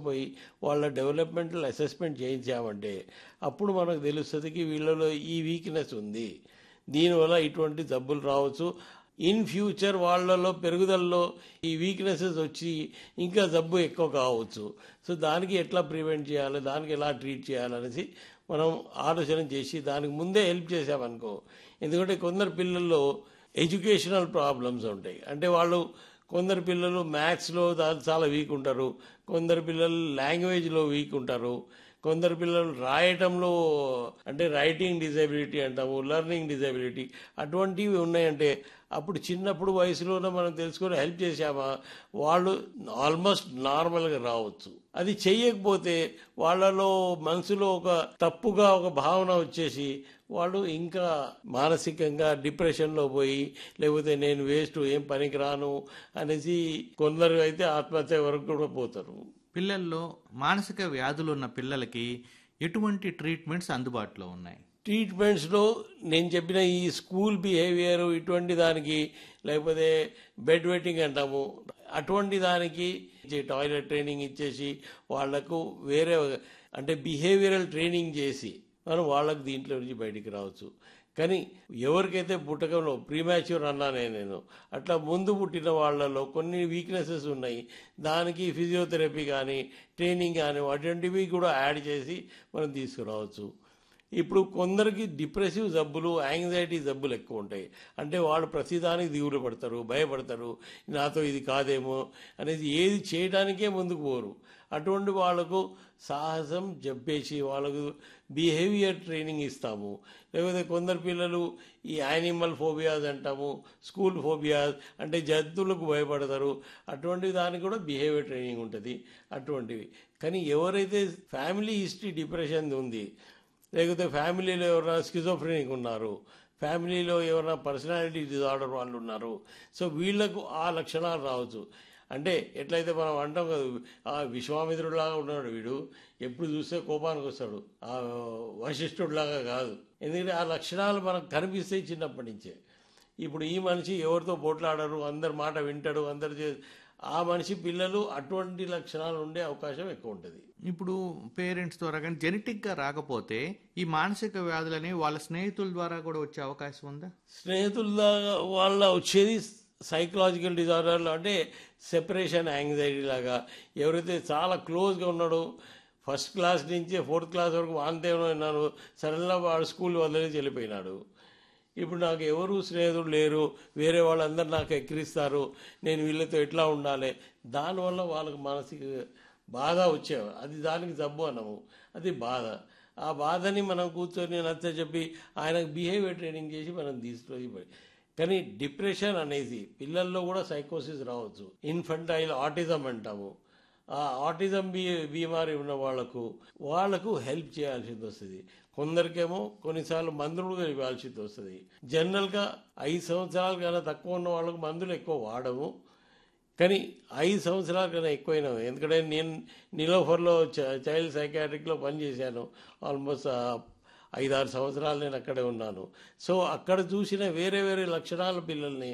తీసుకుపోయి వాళ్ళ developmental assessment చేయించామంటే అప్పుడు మనకు తెలుస్తుంది వీళ్ళలో ఈ వీక్నెస్ ఉంది దీనివల్ల ఇటువంటి జబ్బులు రావచ్చు ఇన్ ఫ్యూచర్ వాళ్ళలో పెరుగుదలలో ఈ వీక్నెసెస్ వచ్చి ఇంకా జబ్బు ఎక్కువ కావచ్చు సో దానికి ఎట్లా ప్రివెంట్ చేయాలి దానికి ఎలా ట్రీట్ చేయాలనేసి మనం ఆలోచన చేసి దానికి ముందే హెల్ప్ చేసామనుకో ఎందుకంటే కొందరు పిల్లల్లో ఎడ్యుకేషనల్ ప్రాబ్లమ్స్ ఉంటాయి అంటే వాళ్ళు కొందరు పిల్లలు మ్యాథ్స్లో చాలా వీక్ ఉంటారు కొందరు పిల్లలు లాంగ్వేజ్లో వీక్ ఉంటారు కొందరు పిల్లలు రాయటంలో అంటే రైటింగ్ డిజబిలిటీ అంటాము లెర్నింగ్ డిజబిలిటీ అటువంటివి ఉన్నాయంటే అప్పుడు చిన్నప్పుడు వయసులోనే మనం తెలుసుకొని హెల్ప్ చేశామా వాళ్ళు ఆల్మోస్ట్ నార్మల్గా రావచ్చు అది చెయ్యకపోతే వాళ్ళలో మనసులో ఒక తప్పుగా ఒక భావన వచ్చేసి వాళ్ళు ఇంకా మానసికంగా డిప్రెషన్లో పోయి లేకపోతే నేను వేస్ట్ ఏం పనికి రాను అనేసి కొందరు అయితే ఆత్మహత్య వరకు కూడా పోతారు పిల్లల్లో మానసిక వ్యాధులు ఉన్న పిల్లలకి ఎటువంటి ట్రీట్మెంట్స్ అందుబాటులో ఉన్నాయి ట్రీట్మెంట్స్లో నేను చెప్పిన ఈ స్కూల్ బిహేవియర్ ఇటువంటి దానికి లేకపోతే బెడ్ వెట్టింగ్ అంటాము అటువంటి దానికి టాయిలెట్ ట్రైనింగ్ ఇచ్చేసి వాళ్లకు వేరే అంటే బిహేవియరల్ ట్రైనింగ్ చేసి మనం వాళ్ళకు దీంట్లో నుంచి బయటికి రావచ్చు కానీ ఎవరికైతే పుట్టకంలో ప్రీమాచ్యూర్ అన్నానే నేను అట్లా ముందు పుట్టిన వాళ్ళలో కొన్ని వీక్నెసెస్ ఉన్నాయి దానికి ఫిజియోథెరపీ కానీ ట్రైనింగ్ కానీ అటువంటివి కూడా యాడ్ చేసి మనం తీసుకురావచ్చు ఇప్పుడు కొందరికి డిప్రెసివ్ జబ్బులు యాంగ్జైటీ జబ్బులు ఎక్కువ ఉంటాయి అంటే వాళ్ళు ప్రతిదానికి దిగులు పడతారు భయపడతారు నాతో ఇది కాదేమో అనేది ఏది చేయడానికే ముందుకు పోరు అటువంటి వాళ్లకు సాహసం చెప్పేసి వాళ్ళకు బిహేవియర్ ట్రైనింగ్ ఇస్తాము లేకపోతే కొందరు పిల్లలు ఈ యానిమల్ ఫోబియాస్ అంటాము స్కూల్ ఫోబియాస్ అంటే జంతువులకు భయపడతారు అటువంటి దానికి కూడా బిహేవియర్ ట్రైనింగ్ ఉంటుంది అటువంటివి కానీ ఎవరైతే ఫ్యామిలీ హిస్టరీ డిప్రెషన్ ఉంది లేకపోతే ఫ్యామిలీలో ఎవరైనా స్కిజోఫ్రెనిక్ ఉన్నారు ఫ్యామిలీలో ఎవరైనా పర్సనాలిటీ డిజార్డర్ వాళ్ళు ఉన్నారు సో వీళ్లకు ఆ లక్షణాలు రావచ్చు అంటే ఎట్లయితే మనం అంటాం కదా ఆ విశ్వామిత్రుడిలాగా ఉన్నాడు వీడు ఎప్పుడు చూస్తే కోపానికి వస్తాడు ఆ వశిష్ఠుడిలాగా కాదు ఎందుకంటే ఆ లక్షణాలు మనకు కనిపిస్తాయి చిన్నప్పటి నుంచే ఇప్పుడు ఈ మనిషి ఎవరితో పోట్లాడరు అందరి మాట వింటాడు అందరు చే ఆ మనిషి పిల్లలు అటువంటి లక్షణాలు ఉండే అవకాశం ఎక్కువ ఉంటుంది ఇప్పుడు పేరెంట్స్ ద్వారా కానీ జెనెటిక్గా రాకపోతే ఈ మానసిక వ్యాధులని వాళ్ళ స్నేహితుల ద్వారా కూడా వచ్చే అవకాశం ఉందా స్నేహితుల వాళ్ళ వచ్చేది సైకలాజికల్ డిజార్డర్లు అంటే సెపరేషన్ యాంగ్జైటీ లాగా ఎవరైతే చాలా క్లోజ్గా ఉన్నాడో ఫస్ట్ క్లాస్ నుంచి ఫోర్త్ క్లాస్ వరకు వాంతే ఉన్నాను సడన్గా వాడు స్కూల్ వదిలేసి వెళ్ళిపోయినాడు ఇప్పుడు నాకు ఎవరు స్నేహితులు లేరు వేరే వాళ్ళందరూ నాకు ఎక్కిరిస్తారు నేను వీళ్ళతో ఎట్లా ఉండాలి దానివల్ల వాళ్ళకి మానసిక బాధ వచ్చేవారు అది దానికి జబ్బు అన్నము అది బాధ ఆ బాధని మనం కూర్చొని నచ్చ చెప్పి ఆయనకు బిహేవియర్ ట్రైనింగ్ చేసి మనం తీసుకొని కానీ డిప్రెషన్ అనేది పిల్లల్లో కూడా సైకోసిస్ రావచ్చు ఇన్ఫంటైల్ ఆటిజం అంటాము ఆ ఆటిజం బీ బీమారి ఉన్న వాళ్లకు వాళ్లకు హెల్ప్ చేయాల్సింది వస్తుంది కొందరికేమో కొన్నిసార్లు మందులు కూడా ఇవ్వాల్సింది వస్తుంది జనరల్గా ఐదు సంవత్సరాల కన్నా తక్కువ ఉన్న వాళ్ళకు మందులు ఎక్కువ వాడము కానీ ఐదు సంవత్సరాల కన్నా ఎక్కువైనా ఎందుకంటే నేను నిలోఫర్లో చైల్డ్ సైకాట్రిక్లో పనిచేశాను ఆల్మోస్ట్ ఐదారు సంవత్సరాలు నేను అక్కడే ఉన్నాను సో అక్కడ చూసిన వేరే వేరే లక్షణాల పిల్లల్ని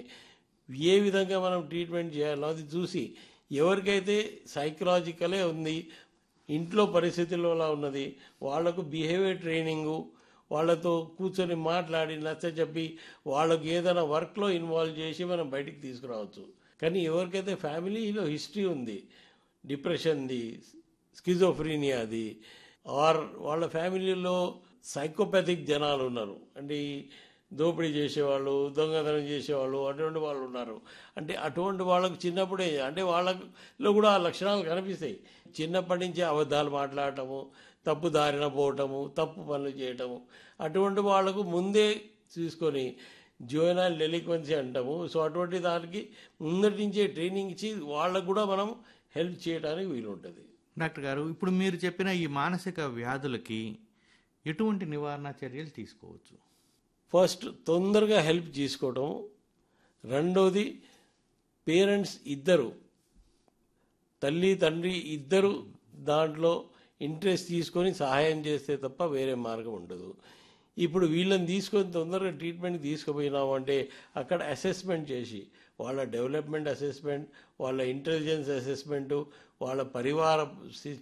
ఏ విధంగా మనం ట్రీట్మెంట్ చేయాలో అది చూసి ఎవరికైతే సైకలాజికలే ఉంది ఇంట్లో పరిస్థితుల్లో అలా ఉన్నది వాళ్లకు బిహేవియర్ ట్రైనింగు వాళ్ళతో కూర్చొని మాట్లాడి నచ్చ చెప్పి వాళ్ళకు ఏదైనా వర్క్లో ఇన్వాల్వ్ చేసి మనం బయటికి తీసుకురావచ్చు కానీ ఎవరికైతే ఫ్యామిలీలో హిస్టరీ ఉంది డిప్రెషన్ది స్కిజోఫ్రీనియాది ఆర్ వాళ్ళ ఫ్యామిలీలో సైకోపాథిక్ జనాలు ఉన్నారు అంటే ఈ దోపిడీ చేసేవాళ్ళు దొంగతనం చేసేవాళ్ళు అటువంటి వాళ్ళు ఉన్నారు అంటే అటువంటి వాళ్ళకు చిన్నప్పుడే అంటే వాళ్ళలో కూడా ఆ లక్షణాలు కనిపిస్తాయి చిన్నప్పటి నుంచే అబద్ధాలు మాట్లాడటము తప్పు దారిన పోవటము తప్పు పనులు చేయటము అటువంటి వాళ్లకు ముందే తీసుకొని జోయనల్ డెలిక్వెన్సీ అంటాము సో అటువంటి దానికి ముందటి నుంచే ట్రైనింగ్ ఇచ్చి వాళ్ళకు కూడా మనం హెల్ప్ చేయడానికి వీలుంటుంది డాక్టర్ గారు ఇప్పుడు మీరు చెప్పిన ఈ మానసిక వ్యాధులకి ఎటువంటి నివారణ చర్యలు తీసుకోవచ్చు ఫస్ట్ తొందరగా హెల్ప్ తీసుకోవటం రెండోది పేరెంట్స్ ఇద్దరు తల్లి తండ్రి ఇద్దరు దాంట్లో ఇంట్రెస్ట్ తీసుకొని సహాయం చేస్తే తప్ప వేరే మార్గం ఉండదు ఇప్పుడు వీళ్ళని తీసుకొని తొందరగా ట్రీట్మెంట్ తీసుకుపోయినాము అంటే అక్కడ అసెస్మెంట్ చేసి వాళ్ళ డెవలప్మెంట్ అసెస్మెంట్ వాళ్ళ ఇంటెలిజెన్స్ అసెస్మెంటు వాళ్ళ పరివార